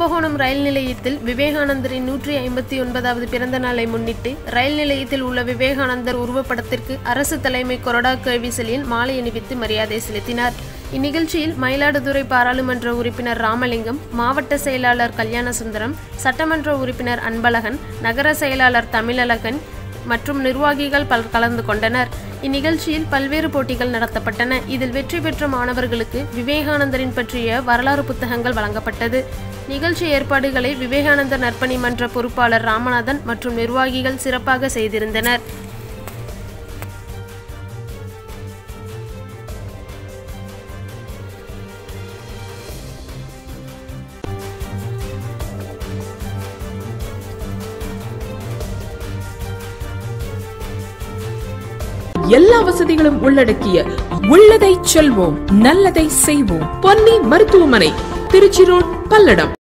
கும்பகோணம் ரயில் நிலையத்தில் விவேகானந்தரின் நூற்றி ஐம்பத்தி ஒன்பதாவது பிறந்த நாளை முன்னிட்டு ரயில் நிலையத்தில் உள்ள விவேகானந்தர் உருவப்படத்திற்கு அரசு தலைமை கொறடா கேள்வி செலியன் மாலை அணிவித்து மரியாதை செலுத்தினார் இந்நிகழ்ச்சியில் மயிலாடுதுறை பாராளுமன்ற உறுப்பினர் ராமலிங்கம் மாவட்ட செயலாளர் கல்யாணசுந்தரம் சட்டமன்ற உறுப்பினர் அன்பழகன் நகர செயலாளர் தமிழழகன் மற்றும் நிர்வாகிகள் பலர் கலந்து கொண்டனர் இந்நிகழ்ச்சியில் பல்வேறு போட்டிகள் நடத்தப்பட்டன இதில் வெற்றி பெற்ற மாணவர்களுக்கு விவேகானந்தரின் பற்றிய வரலாறு புத்தகங்கள் வழங்கப்பட்டது நிகழ்ச்சி ஏற்பாடுகளை விவேகானந்தர் நற்பணி மன்ற பொறுப்பாளர் ராமநாதன் மற்றும் நிர்வாகிகள் சிறப்பாக செய்திருந்தனர் எல்லா வசதிகளும் உள்ளடக்கிய உள்ளதை செல்வோம் நல்லதை செய்வோம் பொன்னி மருத்துவமனை திருச்சி ரோட் பல்லடம்